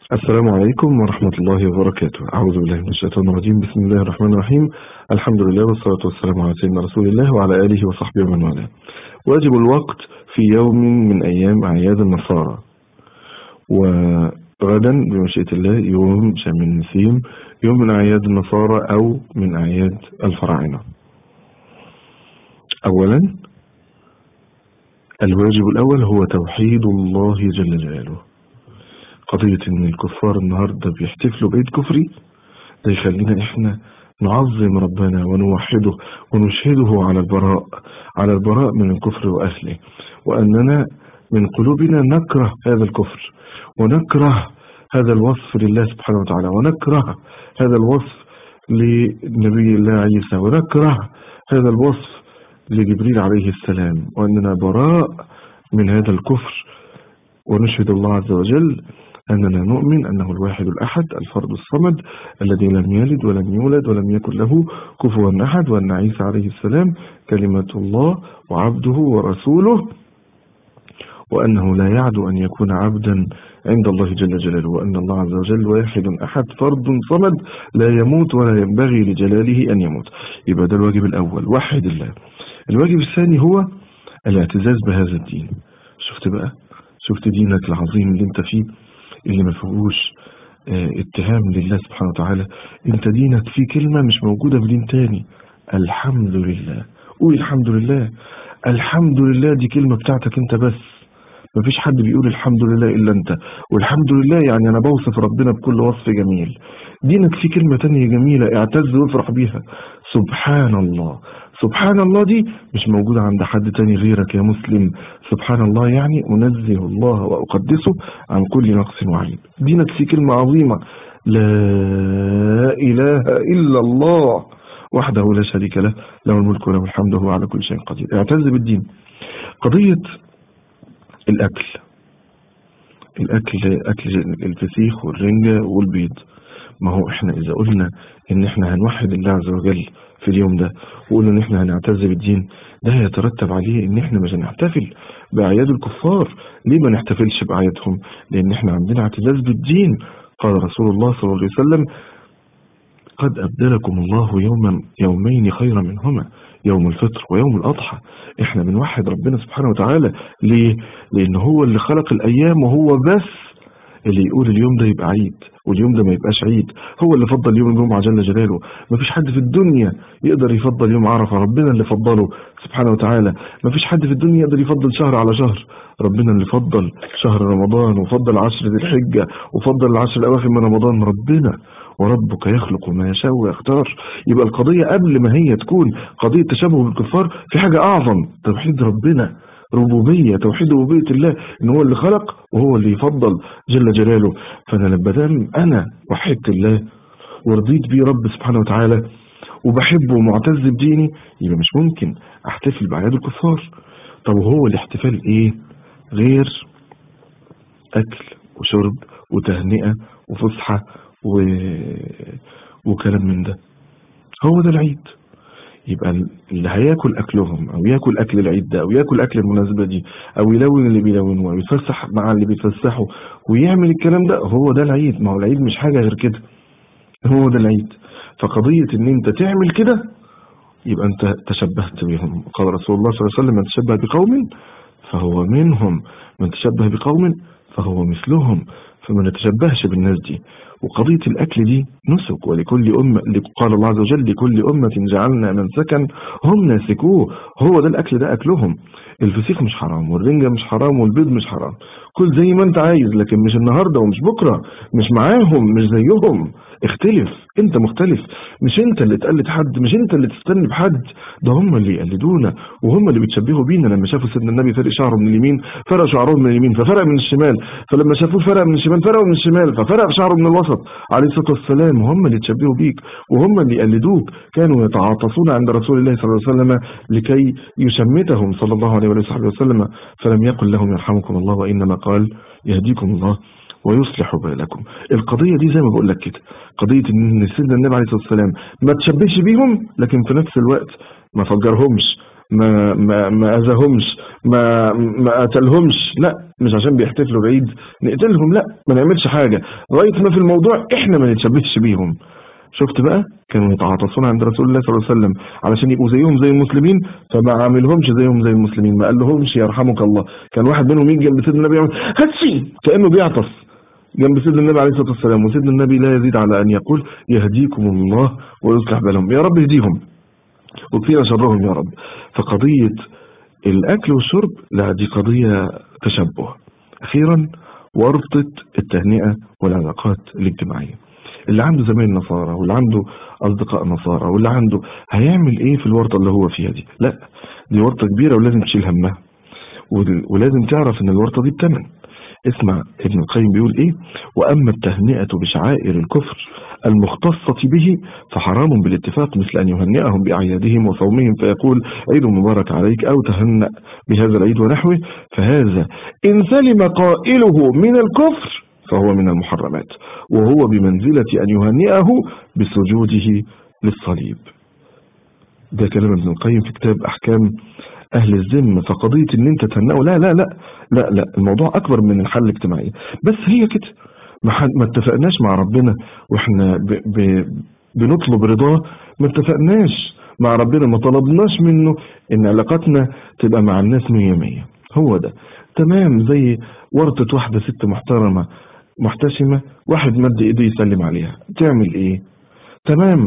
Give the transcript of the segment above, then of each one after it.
السلام عليكم ورحمة الله وبركاته أعوذ بالله من الشيطان الرجيم بسم الله الرحمن الرحيم الحمد لله والصلاة والسلام على سيدنا رسول الله وعلى آله وصحبه ومن والاه واجب الوقت في يوم من أيام أعياد النصارى وغدا بمشيئة الله يوم شم النسيم يوم من أعياد النصارى أو من أعياد الفراعنة أولا الواجب الأول هو توحيد الله جل جلاله قضية ان الكفار النهاردة بيحتفلوا بعيد كفري ده يخلينا احنا نعظم ربنا ونوحده ونشهده على البراء على البراء من الكفر وأهله وأننا من قلوبنا نكره هذا الكفر ونكره هذا الوصف لله سبحانه وتعالى ونكره هذا الوصف لنبي الله عيسى ونكره هذا الوصف لجبريل عليه السلام وأننا براء من هذا الكفر ونشهد الله عز وجل أننا نؤمن أنه الواحد الأحد الفرد الصمد الذي لم يلد ولم يولد ولم يكن له كفوا أحد وأن عيسى عليه السلام كلمة الله وعبده ورسوله وأنه لا يعدو أن يكون عبدا عند الله جل جلاله وأن الله عز وجل واحد أحد فرد صمد لا يموت ولا ينبغي لجلاله أن يموت يبقى ده الواجب الأول وحد الله الواجب الثاني هو الاعتزاز بهذا الدين شفت بقى شفت دينك العظيم اللي انت فيه اللي ما فيهوش اه اتهام لله سبحانه وتعالى انت دينك فيه كلمة مش موجودة في دين تاني الحمد لله قول الحمد لله الحمد لله دي كلمة بتاعتك انت بس مفيش حد بيقول الحمد لله إلا أنت والحمد لله يعني أنا بوصف ربنا بكل وصف جميل دينك فيه كلمة تانية جميلة اعتز وافرح بيها سبحان الله سبحان الله دي مش موجودة عند حد تاني غيرك يا مسلم سبحان الله يعني أنزه الله وأقدسه عن كل نقص وعيب دينك فيه كلمة عظيمة لا إله إلا الله وحده لا شريك له له الملك وله الحمد وهو على كل شيء قدير اعتز بالدين قضية الأكل الأكل أكل الفسيخ والرنجة والبيض ما هو احنا إذا قلنا إن احنا هنوحد الله عز وجل في اليوم ده وقلنا إن احنا هنعتز بالدين ده هيترتب عليه إن احنا مش هنحتفل بأعياد الكفار ليه ما نحتفلش بأعيادهم لأن احنا عندنا اعتزاز بالدين قال رسول الله صلى الله عليه وسلم قد أبدلكم الله يوما يومين خيرا منهما يوم الفطر ويوم الأضحى احنا بنوحد ربنا سبحانه وتعالى ليه لأن هو اللي خلق الأيام وهو بس اللي يقول اليوم ده يبقى عيد واليوم ده ما يبقاش عيد هو اللي فضل يوم الجمعة جل جلاله ما فيش حد في الدنيا يقدر يفضل يوم عرفة ربنا اللي فضله سبحانه وتعالى ما فيش حد في الدنيا يقدر يفضل شهر على شهر ربنا اللي فضل شهر رمضان وفضل عشر ذي الحجة وفضل العشر الأواخر من رمضان ربنا وربك يخلق ما يشاء ويختار يبقى القضية قبل ما هي تكون قضية تشابه بالكفار في حاجة أعظم توحيد ربنا ربوبية توحيد ربوبية الله إن هو اللي خلق وهو اللي يفضل جل جلاله فأنا لما دام أنا وحدت الله ورضيت بيه رب سبحانه وتعالى وبحبه ومعتز بديني يبقى مش ممكن احتفل بأعياد الكفار طب وهو الاحتفال ايه غير اكل وشرب وتهنئة وفسحة و... وكلام من ده هو ده العيد يبقى اللي هياكل اكلهم او ياكل اكل العيد ده او ياكل اكل المناسبة دي او يلون اللي بيلونه او يتفسح مع اللي بيتفسحوا ويعمل الكلام ده هو ده العيد ما هو العيد مش حاجة غير كده هو ده العيد فقضية ان انت تعمل كده يبقى انت تشبهت بهم قال رسول الله صلى الله عليه وسلم من تشبه بقوم فهو منهم من تشبه بقوم فهو مثلهم فما نتشبهش بالناس دي وقضية الأكل دي نسك ولكل أمة قال الله عز وجل لكل أمة جعلنا منسكا هم ناسكوه هو ده الأكل ده أكلهم الفسيخ مش حرام والرنجة مش حرام والبيض مش حرام كل زي ما انت عايز لكن مش النهاردة ومش بكرة مش معاهم مش زيهم اختلف انت مختلف مش انت اللي تقلد حد مش انت اللي تستنى بحد ده هم اللي يقلدونا وهم اللي بيتشبهوا بينا لما شافوا سيدنا النبي فرق شعره من اليمين فرق شعره من اليمين ففرق من الشمال فلما شافوه فرق من الشمال فرقوا من الشمال ففرق شعره من الوسط عليه الصلاة والسلام هم اللي يتشبهوا بيك وهم اللي يقلدوك كانوا يتعاطفون عند رسول الله صلى الله عليه وسلم لكي يشمتهم صلى الله عليه وصحبه وسلم فلم يقل لهم يرحمكم الله وإنما قال يهديكم الله ويصلح بالكم القضية دي زي ما بقول لك كده قضية ان سيدنا النبي عليه الصلاة والسلام ما تشبهش بيهم لكن في نفس الوقت ما فجرهمش ما ما ما اذاهمش ما ما قتلهمش لا مش عشان بيحتفلوا بعيد نقتلهم لا ما نعملش حاجه لغايه ما في الموضوع احنا ما نتشبهش بيهم شفت بقى كانوا يتعاطفون عند رسول الله صلى الله عليه وسلم علشان يبقوا زيهم زي المسلمين فما عاملهمش زيهم زي المسلمين ما قال لهمش يرحمك الله كان واحد منهم يجي جنب سيدنا النبي يعمل هاتشي كانه بيعطس جنب سيدنا النبي عليه الصلاه والسلام وسيدنا النبي لا يزيد على ان يقول يهديكم الله ويصلح بالهم يا رب اهديهم وكفينا شرهم يا رب فقضيه الاكل والشرب لا دي قضيه تشبه اخيرا ورطه التهنئه والعلاقات الاجتماعيه اللي عنده زمايل نصارى واللي عنده اصدقاء نصارى واللي عنده هيعمل ايه في الورطه اللي هو فيها دي لا دي ورطه كبيره ولازم تشيل همها ولازم تعرف ان الورطه دي بتمن اسمع ابن القيم بيقول ايه واما التهنئه بشعائر الكفر المختصة به فحرام بالاتفاق مثل أن يهنئهم بأعيادهم وصومهم فيقول عيد مبارك عليك أو تهنأ بهذا العيد ونحوه فهذا إن سلم قائله من الكفر فهو من المحرمات وهو بمنزلة أن يهنئه بسجوده للصليب ده كلام ابن القيم في كتاب أحكام أهل الذمة فقضية أن أنت تهنئه لا لا لا لا لا الموضوع أكبر من الحل الاجتماعي بس هي كده ما اتفقناش مع ربنا واحنا ب ب بنطلب رضاه ما اتفقناش مع ربنا ما طلبناش منه ان علاقاتنا تبقى مع الناس مية مية هو ده تمام زي ورطة واحدة ست محترمة محتشمة واحد مد ايده يسلم عليها تعمل ايه تمام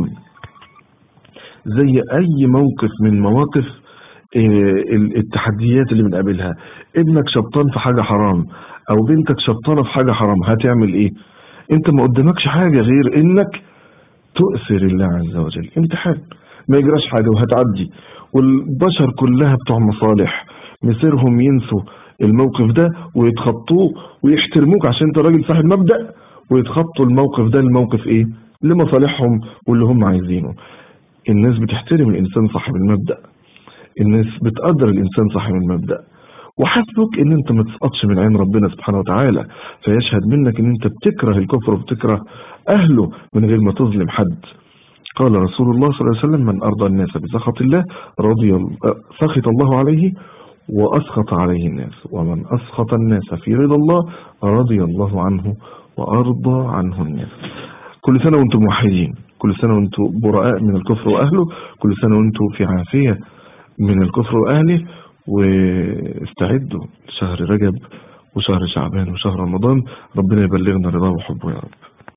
زي اي موقف من مواقف التحديات اللي بنقابلها ابنك شبطان في حاجة حرام او بنتك شبطانة في حاجة حرام هتعمل ايه انت ما قدامكش حاجة غير انك تؤثر الله عز وجل امتحان ما يجراش حاجة وهتعدي والبشر كلها بتوع مصالح مصيرهم ينسوا الموقف ده ويتخطوه ويحترموك عشان انت راجل صاحب مبدأ ويتخطوا الموقف ده الموقف ايه لمصالحهم واللي هم عايزينه الناس بتحترم الانسان صاحب المبدأ الناس بتقدر الانسان صاحب المبدأ وحسبك ان انت ما تسقطش من عين ربنا سبحانه وتعالى فيشهد منك ان انت بتكره الكفر وبتكره اهله من غير ما تظلم حد قال رسول الله صلى الله عليه وسلم من ارضى الناس بسخط الله رضي سخط الله عليه وأسخط عليه الناس ومن أسخط الناس في رضا الله رضي الله عنه وأرضى عنه الناس كل سنة وانتم موحدين كل سنة وانتم براء من الكفر وأهله كل سنة وانتم في عافية من الكفر وأهله واستعدوا لشهر رجب وشهر شعبان وشهر رمضان ربنا يبلغنا رضاه وحبه يا رب